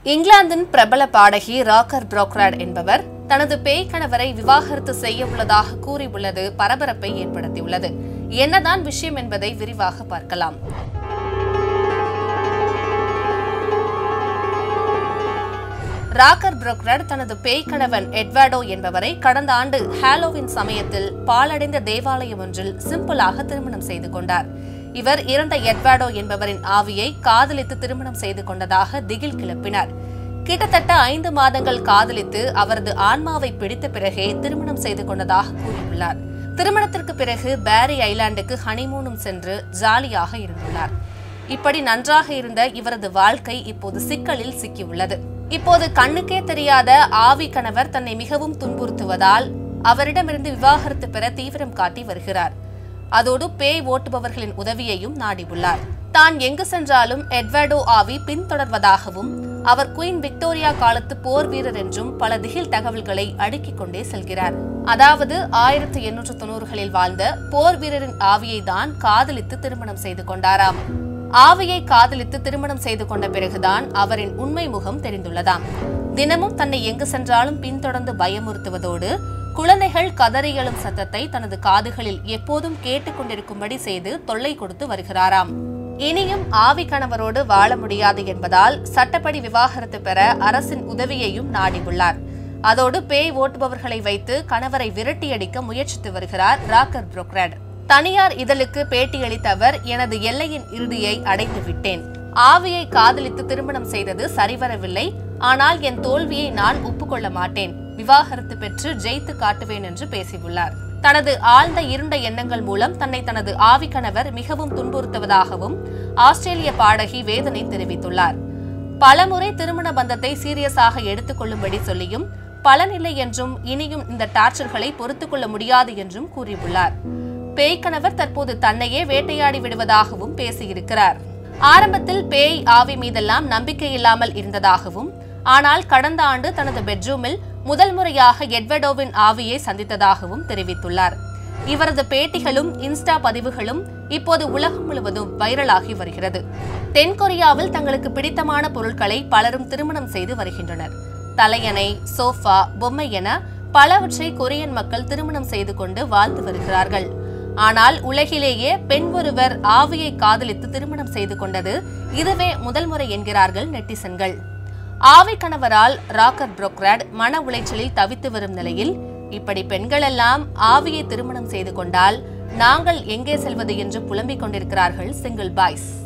இங்கிலாந்தின் பிரபல பாடகி ராக்கர் புரோக்ராட் என்பவர் தனது பேய் கணவரை விவாகரத்து செய்ய உள்ளதாக கூறியுள்ளது பரபரப்பை ஏற்படுத்தியுள்ளது என்னதான் விஷயம் என்பதை விரிவாக பார்க்கலாம் ராக்கர் புரோக்ரட் தனது பேய் கணவன் எட்வர்டோ என்பவரை கடந்த ஆண்டு ஹாலோவின் சமயத்தில் பாலடைந்த தேவாலயம் ஒன்றில் சிம்பிளாக திருமணம் செய்து கொண்டார் இவர் இறந்த எட்வர்டோ என்பவரின் ஆவியை காதலித்து திருமணம் செய்து கொண்டதாக திகில் கிளப்பினார் கிட்டத்தட்ட ஐந்து மாதங்கள் காதலித்து அவரது ஆன்மாவை பிடித்த பிறகே திருமணம் செய்து கொண்டதாக கூறியுள்ளார் திருமணத்திற்கு பிறகு பேரி ஐலாண்டுக்கு ஹனிமூனும் சென்று ஜாலியாக இருந்துள்ளார் இப்படி நன்றாக இருந்த இவரது வாழ்க்கை இப்போது சிக்கலில் சிக்கியுள்ளது இப்போது கண்ணுக்கே தெரியாத ஆவி கணவர் தன்னை மிகவும் துன்புறுத்துவதால் அவரிடமிருந்து விவாகரத்து பெற தீவிரம் காட்டி வருகிறார் அதோடு பேய் ஓட்டுபவர்களின் உதவியையும் நாடியுள்ளார் தான் எங்கு சென்றாலும் எட்வர்டோ ஆவி பின்தொடர்வதாகவும் அவர் குயின் விக்டோரியா காலத்து போர் வீரர் என்றும் பல திகில் தகவல்களை அடுக்கிக் கொண்டே செல்கிறார் அதாவது ஆயிரத்தி எண்ணூற்று தொண்ணூறுகளில் வாழ்ந்த போர் வீரரின் ஆவியை தான் காதலித்து திருமணம் செய்து கொண்டாராம் ஆவியை காதலித்து திருமணம் செய்து கொண்ட பிறகுதான் அவரின் உண்மை முகம் தெரிந்துள்ளதாம் தினமும் தன்னை எங்கு சென்றாலும் பின்தொடர்ந்து பயமுறுத்துவதோடு குழந்தைகள் கதறி எழும் சத்தத்தை தனது காதுகளில் எப்போதும் கேட்டுக்கொண்டிருக்கும்படி செய்து தொல்லை கொடுத்து வருகிறாராம் இனியும் ஆவி கணவரோடு வாழ முடியாது என்பதால் சட்டப்படி விவாகரத்து பெற அரசின் உதவியையும் நாடியுள்ளார் அதோடு பேய் ஓட்டுபவர்களை வைத்து கணவரை விரட்டியடிக்க முயற்சித்து வருகிறார் ராக்கர் புரோக்ராட் தனியார் இதழுக்கு பேட்டியளித்த அவர் எனது எல்லையின் இறுதியை அடைந்து விட்டேன் ஆவியை காதலித்து திருமணம் செய்தது சரிவரவில்லை ஆனால் என் தோல்வியை நான் ஒப்புக்கொள்ள மாட்டேன் விவாகரத்து பெற்று ஜெயித்து காட்டுவேன் என்று பேசியுள்ளார் தனது ஆழ்ந்த இருண்ட எண்ணங்கள் மூலம் தன்னை தனது ஆவி கணவர் மிகவும் துன்புறுத்துவதாகவும் ஆஸ்திரேலிய பாடகி வேதனை தெரிவித்துள்ளார் பலமுறை திருமண பந்தத்தை சீரியஸாக எடுத்துக் கொள்ளும்படி சொல்லியும் பலனில்லை என்றும் இனியும் இந்த டார்ச்சர்களை பொறுத்துக் கொள்ள முடியாது என்றும் கூறியுள்ளார் பேய் கணவர் தற்போது தன்னையே வேட்டையாடி விடுவதாகவும் பேசியிருக்கிறார் ஆரம்பத்தில் பேய் ஆவி மீதெல்லாம் நம்பிக்கை இல்லாமல் இருந்ததாகவும் ஆனால் கடந்த ஆண்டு தனது பெட்ரூமில் முதல் முறையாக எட்வர்டோவின் ஆவியை சந்தித்ததாகவும் தெரிவித்துள்ளார் இவரது பேட்டிகளும் இன்ஸ்டா பதிவுகளும் இப்போது உலகம் முழுவதும் வைரலாகி வருகிறது தென்கொரியாவில் தங்களுக்கு பிடித்தமான பொருட்களை பலரும் திருமணம் செய்து வருகின்றனர் தலையணை சோஃபா பொம்மை என பலவற்றை கொரியன் மக்கள் திருமணம் செய்து கொண்டு வாழ்ந்து வருகிறார்கள் ஆனால் உலகிலேயே பெண் ஒருவர் ஆவியை காதலித்து திருமணம் செய்து கொண்டது இதுவே முதல் முறை என்கிறார்கள் நெட்டிசன்கள் ஆவி கணவரால் ராக்கர் புரோக்ராட் மன உளைச்சலில் தவித்து வரும் நிலையில் இப்படி பெண்களெல்லாம் ஆவியை திருமணம் செய்து கொண்டால் நாங்கள் எங்கே செல்வது என்று புலம்பிக் கொண்டிருக்கிறார்கள் சிங்கிள் பாய்ஸ்